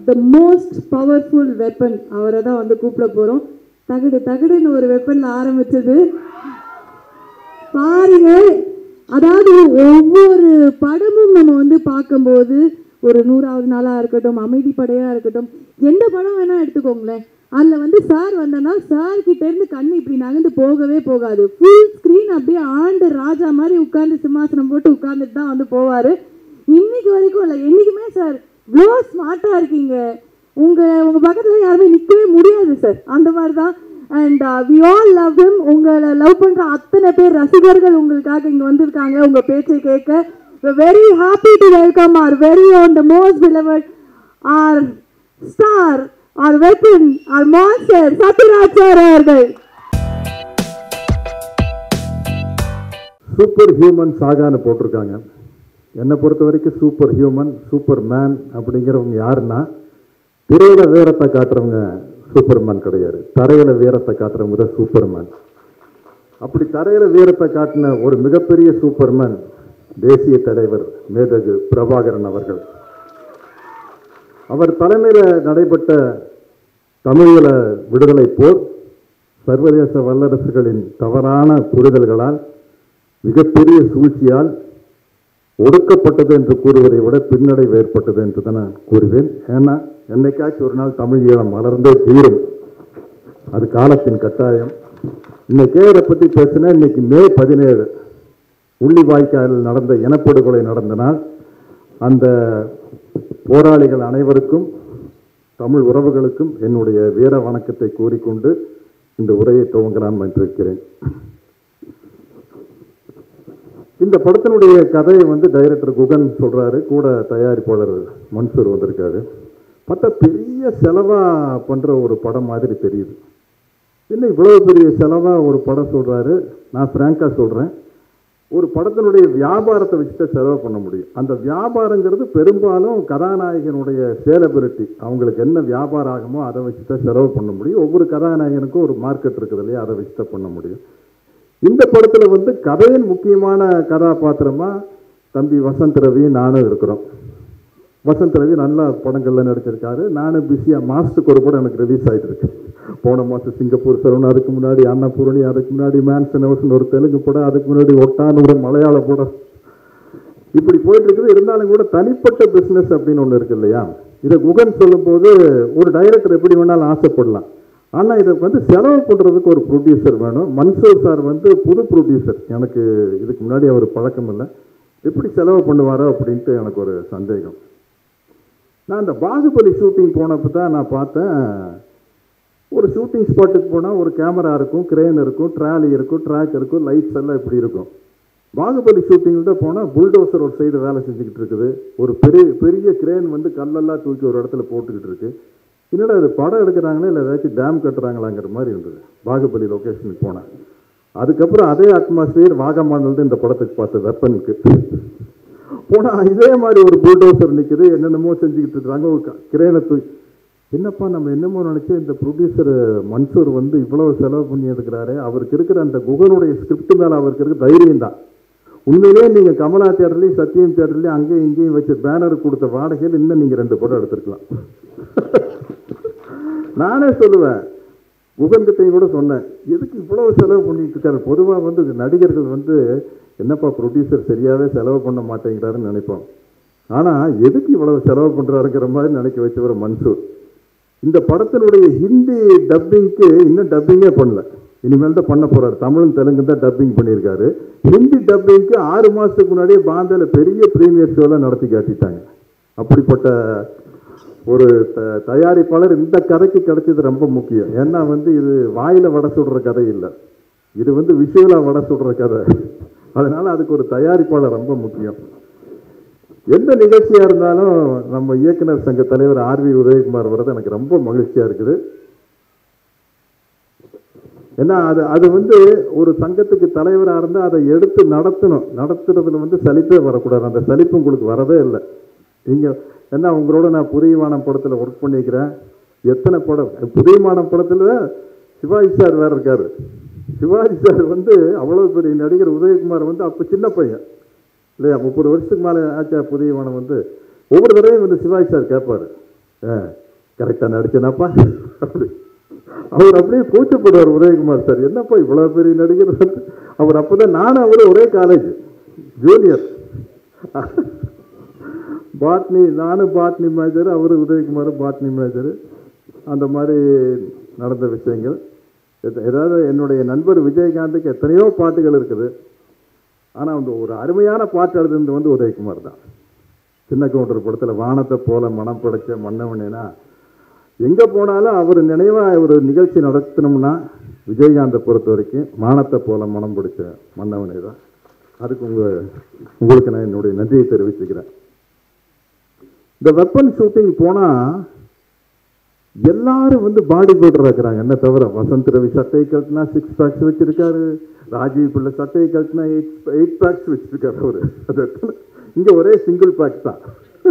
the most powerful weapon அவரை தான் வந்து கூப்பிட போகிறோம் தகடு தகடுன்னு ஒரு வெப்பன் ஆரம்பிச்சது பாருங்க அதாவது ஒவ்வொரு படமும் நம்ம வந்து பார்க்கும்போது ஒரு நூறாவது நாளாக இருக்கட்டும் அமைதி படையாக இருக்கட்டும் எந்த படம் வேணால் எடுத்துக்கோங்களேன் அதில் வந்து சார் வந்தனா சார் கிட்ட இருந்து கண் இப்படி நகர்ந்து போகவே போகாது ஃபுல் ஸ்க்ரீன் அப்படியே ஆண்டு ராஜா மாதிரி உட்கார்ந்து சிம்மாசனம் போட்டு உட்கார்ந்துட்டு தான் வந்து போவார் இன்னைக்கு வரைக்கும் இல்லை என்றைக்குமே சார் இவ்வளோ ஸ்மார்ட்டாக இருக்கீங்க உங்கள் உங்கள் பக்கத்தில் யாருமே நிற்கவே முடியாது சார் அந்த மாதிரி தான் and we all love him உங்களை லவ் பண்ணுற அத்தனை பேர் ரசிகர்கள் உங்களுக்காக இங்கே வந்திருக்காங்க உங்கள் பேச்சை கேட்க very happy to welcome our very on the most beloved our star our weapon our master Sathyaraj sir அவர்கள் சூப்பர் ஹியூமன் சாகான்னு போட்டிருக்காங்க என்னை பொறுத்த வரைக்கும் சூப்பர் ஹியூமன் சூப்பர் மேன் அப்படிங்கிறவங்க யாருன்னா திரையில வீரத்தை காட்டுறவங்க சூப்பர்மேன் கிடையாது தரையில வீரத்தை காட்டுறவங்க தான் சூப்பர்மேன் அப்படி தரையில வீரத்தை காட்டின ஒரு மிகப்பெரிய சூப்பர்மேன் தேசிய தலைவர் மேதகு பிரபாகரன் அவர்கள் அவர் தலைமையில் நடைபெற்ற தமிழீழ விடுதலை போர் சர்வதேச வல்லரசுகளின் தவறான புரிதல்களால் மிகப்பெரிய சூழ்ச்சியால் ஒடுக்கப்பட்டது என்று கூறுவதை விட பின்னடைவு ஏற்பட்டது என்று தான் நான் கூறுவேன் ஏன்னா என்னைக்காச்சும் ஒரு நாள் தமிழ் ஈழம் மலர்ந்தே தீரும் அது காலத்தின் கட்டாயம் இன்னைக்கே இதை பற்றி பேசினா இன்னைக்கு மே பதினேழு உள்ளிவாய்க்காலில் நடந்த இனப்படுகொலை நடந்த நாள் அந்த போராளிகள் அனைவருக்கும் தமிழ் உறவுகளுக்கும் என்னுடைய வீர வணக்கத்தை கூறிக்கொண்டு இந்த உரையை துவங்கலாம் என்றிருக்கிறேன் இந்த படத்தினுடைய கதையை வந்து டைரக்டர் குகன் சொல்றாரு கூட தயாரிப்பாளர் மன்சூர் வந்திருக்காரு பார்த்தா பெரிய செலவா பண்ற ஒரு படம் மாதிரி தெரியுது என்ன இவ்வளவு பெரிய செலவா ஒரு படம் சொல்றாரு நான் ஃப்ராங்கா சொல்றேன் ஒரு படத்தினுடைய வியாபாரத்தை வச்சுட்டு செலவு பண்ண முடியும் அந்த வியாபாரங்கிறது பெரும்பாலும் கதாநாயகனுடைய சேலபிலிட்டி அவங்களுக்கு என்ன வியாபாரம் ஆகுமோ அதை வச்சு தான் செலவு பண்ண முடியும் ஒவ்வொரு கதாநாயகனுக்கும் ஒரு மார்க்கெட் இருக்குது இல்லையா அதை வச்சு தான் பண்ண முடியும் இந்த படத்துல வந்து கதையின் முக்கியமான கதாபாத்திரமா தம்பி வசந்த் ரவி நானும் இருக்கிறோம் வசந்த் ரவி நல்ல படங்கள்ல நடிச்சிருக்காரு நானும் பிஸியா மாசத்துக்கு ஒரு படம் எனக்கு ரிலீஸ் ஆயிட்டு இருக்கு போன மாசம் சிங்கப்பூர் சரவணன் அதுக்கு முன்னாடி அன்னபூரணி அதுக்கு முன்னாடி மேன்சன் ஹவுஸ்னு ஒரு தெலுங்கு படம் அதுக்கு முன்னாடி ஒட்டான ஒரு மலையாள படம் இப்படி போயிட்டு இருக்குது இருந்தாலும் கூட தனிப்பட்ட பிசினஸ் அப்படின்னு ஒன்று இருக்கு இல்லையா இதை குகன் சொல்லும்போது ஒரு டைரக்டர் எப்படி வேணாலும் ஆசைப்படலாம் ஆனா இதை வந்து செலவு பண்றதுக்கு ஒரு ப்ரொடியூசர் வேணும் மன்சூர் சார் வந்து புது ப்ரொடியூசர் எனக்கு இதுக்கு முன்னாடி அவர் பழக்கம் இல்லை எப்படி செலவு பண்ணுவாரோ அப்படின்ட்டு எனக்கு ஒரு சந்தேகம் நான் இந்த பாகுபலி ஷூட்டிங் போனப்போ தான் நான் பார்த்தேன் ஒரு ஷூட்டிங் ஸ்பாட்டுக்கு போனால் ஒரு கேமரா இருக்கும் கிரேன் இருக்கும் ட்ராலி இருக்கும் ட்ராக் இருக்கும் லைட்ஸ் எல்லாம் இப்படி இருக்கும் பாகுபலி ஷூட்டிங்கில் தான் போனால் புல்டோசர் ஒரு சைடு வேலை செஞ்சுக்கிட்டு இருக்குது ஒரு பெரிய பெரிய கிரேன் வந்து கல்லெல்லாம் தூக்கி ஒரு இடத்துல போட்டுக்கிட்டு இருக்கு என்னடா இது படம் எடுக்கிறாங்களா இல்லை ஏதாச்சும் டேம் கட்டுறாங்களாங்கிற மாதிரி இருந்தது பாகுபலி லொக்கேஷனுக்கு போனேன் அதுக்கப்புறம் அதே அட்மாஸ்பியர் வாகமானது இந்த படத்துக்கு பார்த்த வெப்பனுக்கு போனா இதே மாதிரி ஒரு புல்டோசர் நிக்குது என்னென்னமோ செஞ்சுக்கிட்டு இருக்காங்க ஒரு கிரேனை தூக்கி என்னப்பா நம்ம என்னமோ நினைச்சு இந்த ப்ரொடியூசர் மன்சூர் வந்து இவ்வளவு செலவு பண்ணி எடுக்கிறாரு அவருக்கு இருக்கிற அந்த குகனுடைய ஸ்கிரிப்ட் மேல அவருக்கு இருக்க தைரியம் தான் உண்மையிலேயே நீங்க கமலா தேட்டர்லயும் சத்தியம் தேட்டர்லயும் அங்கேயும் இங்கேயும் வச்சு பேனர் கொடுத்த வாடகையில் இன்னும் நீங்க ரெண்டு படம் எடுத்திருக்கலாம் நானே சொல்லுவேன் குகன்கிட்டையும் கூட சொன்னேன் எதுக்கு இவ்வளவு செலவு பண்ணிட்டு இருக்காரு பொதுவாக வந்து நடிகர்கள் வந்து என்னப்பா ப்ரொடியூசர் சரியாவே செலவு பண்ண மாட்டேங்கிறாருன்னு நினைப்போம் ஆனா எதுக்கு இவ்வளவு செலவு பண்றாருங்கிற மாதிரி நினைக்க வச்சவர் மன்சூர் இந்த படத்தினுடைய ஹிந்தி டப்பிங்க்கு இன்னும் டப்பிங்கே பண்ணல இனிமேல் தான் பண்ண போறாரு தமிழும் தெலுங்கு தான் டப்பிங் பண்ணியிருக்காரு ஹிந்தி டப்பிங்க்கு ஆறு மாசத்துக்கு முன்னாடியே பாம்பேல பெரிய ப்ரீமியர் ஷோலாம் நடத்தி காட்டிட்டாங்க அப்படிப்பட்ட ஒரு த- தயாரிப்பாளர் இந்த கதைக்கு கிடைச்சது ரொம்ப முக்கியம் ஏன்னா வந்து இது வாயில வடை சுடுற கதை இல்லை இது வந்து விஷுவலா வடை சுடுற கதை அதனால அதுக்கு ஒரு தயாரிப்பாளர் ரொம்ப முக்கியம் எந்த நிகழ்ச்சியா இருந்தாலும் நம்ம இயக்குனர் சங்க தலைவர் ஆர் வி உதயகுமார் வர்றது எனக்கு ரொம்ப மகிழ்ச்சியா இருக்குது ஏன்னா அது அது வந்து ஒரு சங்கத்துக்கு தலைவரா இருந்தா அதை எடுத்து நடத்தணும் நடத்துறதுல வந்து சலிப்பே வரக்கூடாது அந்த சலிப்பு உங்களுக்கு வரவே இல்லை நீங்க என்ன உங்களோட நான் புதியமானம் படத்துல ஒர்க் பண்ணிக்கிறேன் எத்தனை படம் புதியமானம் படத்துல சிவாஜி சார் வேற இருக்காரு சிவாஜி சார் வந்து அவ்வளவு பெரிய நடிகர் உதயகுமார் வந்து அப்ப சின்ன பையன் இல்லையா முப்பது வருஷத்துக்கு மேலே ஆச்சா புதியவனம் வந்து ஒவ்வொரு தடவையும் வந்து சிவாஜி சார் கேட்பாரு கரெக்டாக நடிச்சேனாப்பா அப்படி அவர் அப்படியே கூச்சப்படுவார் உதயகுமார் சார் என்னப்பா இவ்வளோ பெரிய நடிகர் வந்து அவர் அப்போ தான் நானும் அவர் ஒரே காலேஜ் ஜூனியர் பாட்னி நானும் பாட்னி மேஜர் அவர் உதயகுமார் பாட்னி மேஜர் அந்த மாதிரி நடந்த விஷயங்கள் எத- ஏதாவது என்னுடைய நண்பர் விஜயகாந்துக்கு எத்தனையோ பாட்டுகள் இருக்குது ஆனால் அந்த ஒரு அருமையான பாட்டு எழுதுனது வந்து உதயகுமார் தான் சின்ன கவுண்டர் படத்தில் வானத்தை போல மனம் படைச்ச மன்னவனேனா எங்கே போனாலும் அவர் நினைவாக ஒரு நிகழ்ச்சி நடத்தினோம்னா விஜயகாந்தை பொறுத்த வரைக்கும் வானத்தை போல மனம் பிடிச்ச மன்னவனே தான் அதுக்கு உங்கள் உங்களுக்கு நான் என்னுடைய நன்றியை தெரிவிச்சுக்கிறேன் இந்த வெப்பன் ஷூட்டிங் போனால் எல்லாரும் வந்து பாடி பில்டர் இருக்கிறாங்க என்ன தவிர வசந்த் ரவி சட்டையை கழட்டினா சிக்ஸ் பேக்ஸ் வச்சிருக்காரு ராஜீவ் பிள்ளை சட்டையை கழட்டினா எயிட் எயிட் பேக்ஸ் வச்சிருக்காரு அவரு அது எத்தனை- இங்க ஒரே சிங்கிள் பேக் தான்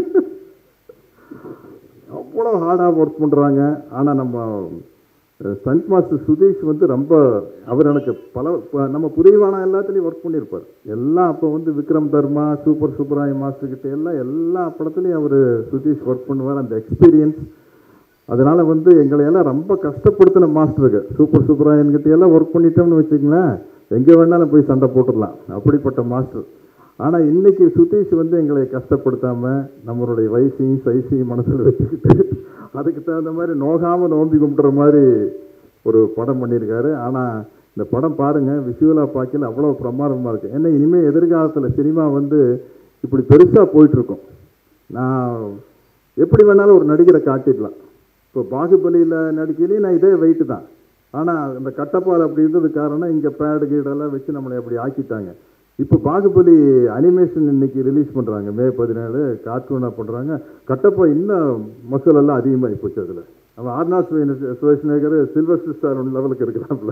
அவ்வளோ ஹார்டாக ஒர்க் பண்ணுறாங்க ஆனால் நம்ம ஸ்டண்ட் மாஸ்டர் சுதீஷ் வந்து ரொம்ப அவர் எனக்கு பல ப- நம்ம புரியவான எல்லாத்துலேயும் ஒர்க் பண்ணியிருப்பார் எல்லாம் அப்போ வந்து விக்ரம் தர்மா சூப்பர் சூப்பராய மாஸ்டர் கிட்ட எல்லாம் எல்லா படத்துலையும் அவர் சுதீஷ் ஒர்க் பண்ணுவார் அந்த எக்ஸ்பீரியன்ஸ் அதனால வந்து எங்களை எல்லாம் ரொம்ப கஷ்டப்படுத்தின மாஸ்டருக்கு சூப்பர் சூப்பராயன் கிட்ட எல்லாம் ஒர்க் பண்ணிட்டோம்னு வச்சுக்கங்களேன் எங்கே வேணாலும் போய் சண்டை போட்டுடலாம் அப்படிப்பட்ட மாஸ்டர் ஆனால் இன்னைக்கு சுதீஷ் வந்து எங்களை கஷ்டப்படுத்தாம நம்மளுடைய வயசையும் சைஸையும் மனசில் வச்சுக்கிட்டு அதுக்கு தகுந்த மாதிரி நோகாமல் நோம்பி கும்பிட்ற மாதிரி ஒரு படம் பண்ணியிருக்காரு ஆனால் இந்த படம் பாருங்க விஷுவலாக பார்க்கல அவ்வளோ பிரமாதமாக இருக்கு ஏன்னா இனிமேல் எதிர்காலத்தில் சினிமா வந்து இப்படி பெருசாக போயிட்டுருக்கும் நான் எப்படி வேணாலும் ஒரு நடிகரை காட்டிடலாம் இப்போ பாகுபலியில் நடிக்கையிலேயே நான் இதே வெயிட்டு தான் ஆனால் அந்த கட்டப்பால் அப்படி இருந்தது காரணம் இங்கே பேடு கீடெல்லாம் வச்சு நம்மளை அப்படி ஆக்கிட்டாங்க இப்போ பாகுபலி அனிமேஷன் இன்னைக்கு ரிலீஸ் பண்ணுறாங்க மே பதினேழு கார்ட்டூனாக பண்ணுறாங்க கட்டப்பா இன்னும் மசூல் எல்லாம் அதிகமாகி போச்சு அதில் அவன் ஆர்னாஸ் சுவேஷ்நேகர் சில்வர் ஸ்டார் லெவலுக்கு இருக்கிறாப்புல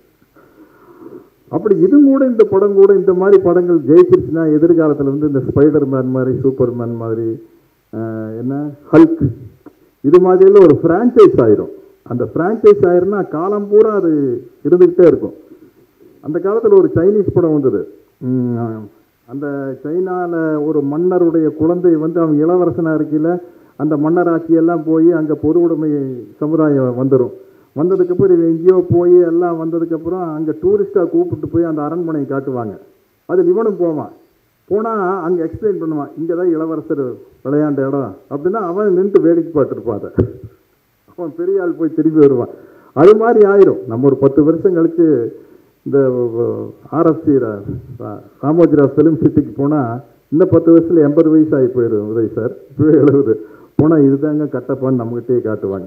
அப்படி இது கூட இந்த படம் கூட இந்த மாதிரி படங்கள் ஜெயிச்சிருச்சுன்னா எதிர்காலத்தில் வந்து இந்த ஸ்பைடர் மேன் மாதிரி சூப்பர் மேன் மாதிரி ஆஹ், என்ன ஹல்க் இது மாதிரியெல்லாம் ஒரு ஃப்ரான்ச்சைஸ் ஆயிரும் அந்த ஃப்ரான்ச்சைஸ் ஆயிரும்னா காலம் பூரா அது இருந்துக்கிட்டே இருக்கும் அந்த காலத்தில் ஒரு சைனீஸ் படம் வந்தது உம், அந்த சைனால ஒரு மன்னருடைய குழந்தை வந்து அவன் இளவரசனாக இருக்கையில் அந்த மன்னர் ஆட்சியெல்லாம் போய் அங்கே பொது உடைமை சமுதாயம் வந்துடும் வந்ததுக்கப்புறம் இவன் எங்கேயோ போய் எல்லாம் வந்ததுக்கப்புறம் அங்கே டூரிஸ்ட்டாக கூப்பிட்டு போய் அந்த அரண்மனையை காட்டுவாங்க அதில் இவனும் போவான் போனால் அங்கே எக்ஸ்பிளைன் பண்ணுவான் இங்கே தான் இளவரசர் விளையாண்ட இடம் அப்படின்னா அவன் நின்று வேடிக்கை பார்த்துருப்பான் அதை அவன் பெரிய ஆள் போய் திரும்பி வருவான் அது மாதிரி ஆயிரும் நம்ம ஒரு பத்து வருஷம் கழிச்சு இந்த ஆர்எஃப்சி ராமோஜிராவ் ஃபிலிம் சிட்டிக்கு போனால் இன்னும் பத்து வருஷத்துல எண்பது வயசு ஆகி போயிடும் உதய் சார் இப்பவே எழுபது போனால் இதுதாங்க கட்டப்பான்னு நம்மகிட்டயே காட்டுவாங்க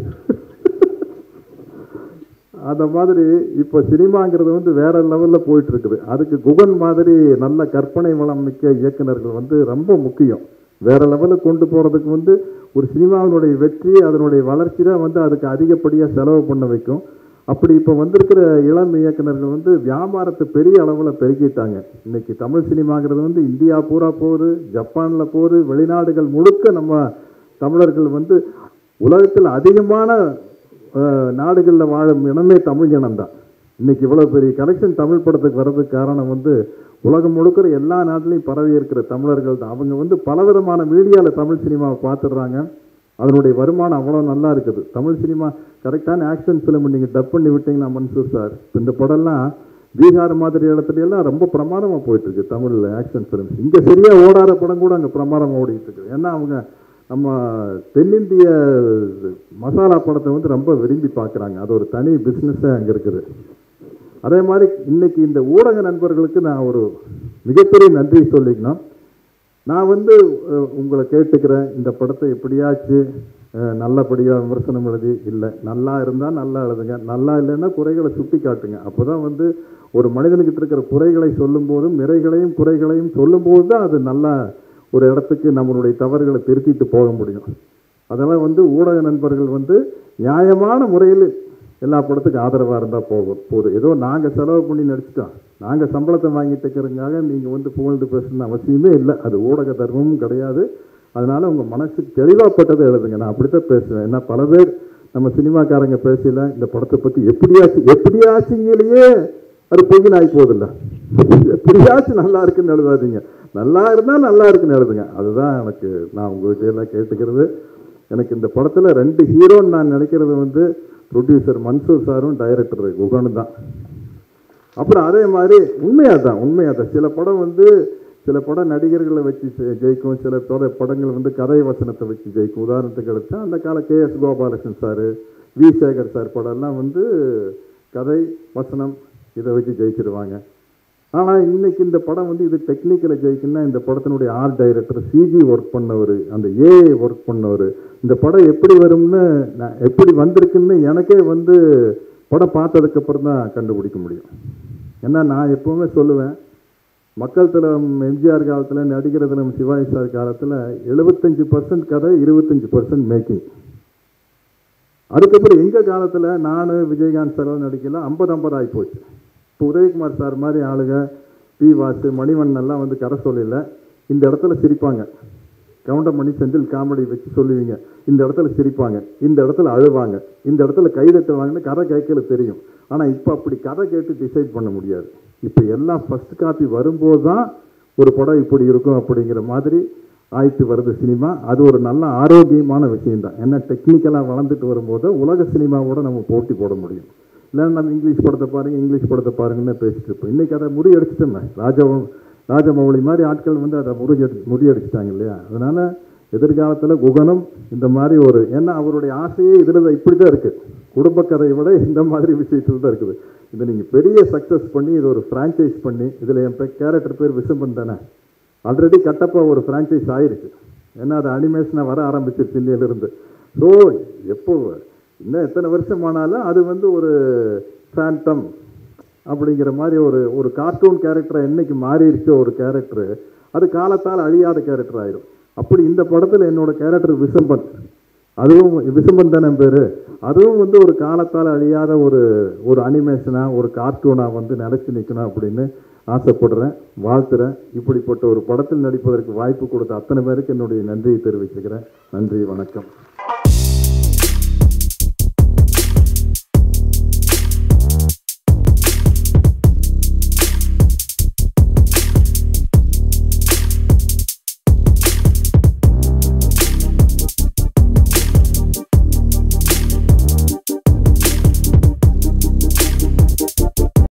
அந்த மாதிரி இப்போ சினிமாங்கிறது வந்து வேற லெவலில் போயிட்டு இருக்குது அதுக்கு குகன் மாதிரி நல்ல கற்பனை வளம் மிக்க இயக்குனர்கள் வந்து ரொம்ப முக்கியம் வேற லெவலுக்கு கொண்டு போகிறதுக்கு வந்து ஒரு சினிமாவினுடைய வெற்றி அதனுடைய வளர்ச்சி தான் வந்து அதுக்கு அதிகப்படியாக செலவு பண்ண வைக்கும் அப்படி இப்போ வந்திருக்கிற இளம் இயக்குனர்கள் வந்து வியாபாரத்தை பெரிய அளவில் பெருக்கிட்டாங்க இன்னைக்கு தமிழ் சினிமாங்கிறது வந்து இந்தியா பூரா போகுது ஜப்பானில் போகுது வெளிநாடுகள் முழுக்க நம்ம தமிழர்கள் வந்து உலகத்தில் அதிகமான நாடுகளில் வாழும் இனமே தமிழ் இனம்தான் இன்னைக்கு இவ்வளோ பெரிய கலெக்ஷன் தமிழ் படத்துக்கு வர்றதுக்கு காரணம் வந்து உலகம் முழுக்கிற எல்லா நாட்டிலையும் பரவி இருக்கிற தமிழர்கள் தான் அவங்க வந்து பலவிதமான மீடியாவில் தமிழ் சினிமாவை பார்த்துடுறாங்க அதனுடைய வருமானம் அவ்வளோ நல்லா இருக்குது தமிழ் சினிமா கரெக்டான ஆக்ஷன் ஃபிலிம் நீங்கள் டப் பண்ணி விட்டீங்கன்னா மன்சூர் சார் இப்ப இந்த படம்லாம் பீகார் மாதிரி இடத்துல எல்லாம் ரொம்ப பிரமாதமாக போயிட்டு இருக்கு தமிழில் ஆக்ஷன் ஃபிலிம்ஸ் இங்கே சரியாக ஓடாத படம் கூட அங்கே பிரமாதமாக ஓடிட்டு இருக்கு ஏன்னா அவங்க நம்ம தென்னிந்திய மசாலா படத்தை வந்து ரொம்ப விரும்பி பார்க்குறாங்க அது ஒரு தனி பிஸ்னஸே அங்கே இருக்குது அதே மாதிரி இன்னைக்கு இந்த ஊடக நண்பர்களுக்கு நான் ஒரு மிகப்பெரிய நன்றி சொல்லிக்கணும் நான் வந்து அஹ், உங்களை கேட்டுக்கிறேன் இந்த படத்தை எப்படியாச்சு அஹ், நல்லபடியாக விமர்சனம் எழுதி இல்லை நல்லா இருந்தால் நல்லா எழுதுங்க நல்லா இல்லைன்னா குறைகளை சுட்டி காட்டுங்க அப்போ தான் வந்து ஒரு மனிதனுக்கிட்ட இருக்கிற குறைகளை சொல்லும்போதும் நிறைகளையும் குறைகளையும் சொல்லும்போது தான் அது நல்லா ஒரு இடத்துக்கு நம்மளுடைய தவறுகளை திருத்திட்டு போக முடியும் அதெல்லாம் வந்து ஊடக நண்பர்கள் வந்து நியாயமான முறையில் எல்லா படத்துக்கும் ஆதரவாக இருந்தால் போகும் போதும் ஏதோ நாங்கள் செலவு பண்ணி நடிச்சிட்டோம் நாங்கள் சம்பளத்தை வாங்கிட்டு இருக்கிறதுக்காக நீங்கள் வந்து புகழ்ந்து பேசணும்னு அவசியமே இல்லை அது ஊடக தர்மமும் கிடையாது அதனால் உங்கள் மனசுக்கு தெளிவாப்பட்டதை எழுதுங்க நான் அப்படித்தான் பேசுவேன் ஏன்னா பல பேர் நம்ம சினிமாக்காரங்க பேசல இந்த படத்தை பற்றி எப்படியாச்சும் எப்படியாச்சுங்களையே அது பொய்யின் ஆகி போதில்ல எப்படியாச்சும் நல்லா இருக்குன்னு எழுதாதீங்க நல்லா இருந்தால் நல்லா இருக்குன்னு எழுதுங்க அதுதான் எனக்கு நான் உங்கள்கிட்ட எல்லாம் கேட்டுக்கிறது எனக்கு இந்த படத்தில் ரெண்டு ஹீரோன்னு நான் நினைக்கிறது வந்து ப்ரொடியூசர் மன்சூர் சாரும் டைரக்டர் குகனும் தான் அப்புறம் அதே மாதிரி உண்மையாக தான் உண்மையாக தான் சில படம் வந்து சில படம் நடிகர்களை வச்சு ஜெ- ஜெயிக்கும் சில பட படங்கள் வந்து கதை வசனத்தை வச்சு ஜெயிக்கும் உதாரணத்துக்கு எடுத்தா அந்த கால K S Gopalakrishnan sir V Sekar sir படம்லாம் வந்து கதை வசனம் இதை வச்சு ஜெயிச்சிருவாங்க ஆனால் இன்னைக்கு இந்த படம் வந்து இது டெக்னிக்கலில் ஜெயிக்குன்னா இந்த படத்தினுடைய ஆர்ட் டைரக்டர் சிஜி ஒர்க் பண்ணவர் அந்த ஏஐ ஒர்க் பண்ணவர் இந்த படம் எப்படி வரும்னு நான் எப்படி வந்திருக்குன்னு எனக்கே வந்து படம் பார்த்ததுக்கு அப்புறம் தான் கண்டுபிடிக்க முடியும் ஏன்னா நான் எப்பவுமே சொல்லுவேன் மக்கள் திலம் எம்ஜிஆர் காலத்தில் நடிகர் தினம் சிவாஜி சார் காலத்தில் எழுபத்தஞ்சு பர்சன்ட் கதை இருபத்தஞ்சு பர்சன்ட் மேக்கிங் அதுக்கப்புறம் எங்கள் காலத்தில் நான் விஜயகாந்த் சார் நடிக்கலாம் ஐம்பது ஐம்பது ஆகி போச்சு இப்போ உதயகுமார் சார் மாதிரி ஆளுங்க பி வாசு மணிவண்ணன் எல்லாம் வந்து கரை சொல்லல இந்த இடத்துல சிரிப்பாங்க கவுண்டமணி செந்தில் காமெடி வச்சு சொல்லுவீங்க இந்த இடத்துல சிரிப்பாங்க இந்த இடத்துல அழுவாங்க இந்த இடத்துல கைதட்டுவாங்கன்னு கதை கேட்கல தெரியும் ஆனால் இப்போ அப்படி கதை கேட்டு டிசைட் பண்ண முடியாது இப்போ எல்லாம் ஃபர்ஸ்ட் காப்பி வரும்போது தான் ஒரு படம் இப்படி இருக்கும் அப்படிங்கிற மாதிரி ஆயிட்டு வருது சினிமா அது ஒரு நல்ல ஆரோக்கியமான விஷயம்தான் ஏன்னா டெக்னிக்கலாக வளர்ந்துட்டு வரும்போது உலக சினிமாவோட நம்ம போட்டி போட முடியும் இல்லைன்னா நம்ம இங்கிலீஷ் படத்தை பாருங்க இங்கிலீஷ் படத்தை பாருங்கன்னு பேசிட்டு இருப்போம் இன்னைக்கு அதை முறியடிச்சிட்டோமே ராஜாவும் ராஜமௌழி மாதிரி ஆட்கள் வந்து அதை முறியடி முறியடிச்சிட்டாங்க இல்லையா அதனால எதிர்காலத்தில் குகனும் இந்த மாதிரி ஒரு ஏன்னா அவருடைய ஆசையே இதில் இப்படி தான் இருக்குது குடும்ப கதையை விட இந்த மாதிரி விஷயத்தில் தான் இருக்குது இதை நீங்கள் பெரிய சக்ஸஸ் பண்ணி இது ஒரு ஃப்ரான்ச்சைஸ் பண்ணி இதில் என் கேரக்டர் பேர் விசம்பன் தானே ஆல்ரெடி கட்டப்பா ஒரு ஃப்ரான்ச்சைஸ் ஆயிருக்கு ஏன்னா அது அனிமேஷனாக வர ஆரம்பிச்சிருச்சு இன்னையிலிருந்து ஸோ எப்போ இன்னும் எத்தனை வருஷம் ஆனாலும் அது வந்து ஒரு ஃபேண்டம் அப்படிங்கிற மாதிரி ஒரு ஒரு கார்ட்டூன் கேரக்டரை என்னைக்கு மாறிடுச்சோ ஒரு கேரக்டர் அது காலத்தால் அழியாத கேரக்டர் ஆயிடும் அப்படி இந்த படத்தில் என்னோட கேரக்டர் விசம்பன் அதுவும் விசம்பன் தானே பேர் அதுவும் வந்து ஒரு காலத்தால் அழியாத ஒரு ஒரு அனிமேஷனாக ஒரு கார்ட்டூனாக வந்து நிலச்சி நிற்கணும் அப்படின்னு ஆசைப்படுறேன் வாழ்த்துறேன் இப்படிப்பட்ட ஒரு படத்தில் நடிப்பதற்கு வாய்ப்பு கொடுத்த அத்தனை பேருக்கு என்னுடைய நன்றியை தெரிவிச்சுக்கிறேன் நன்றி வணக்கம்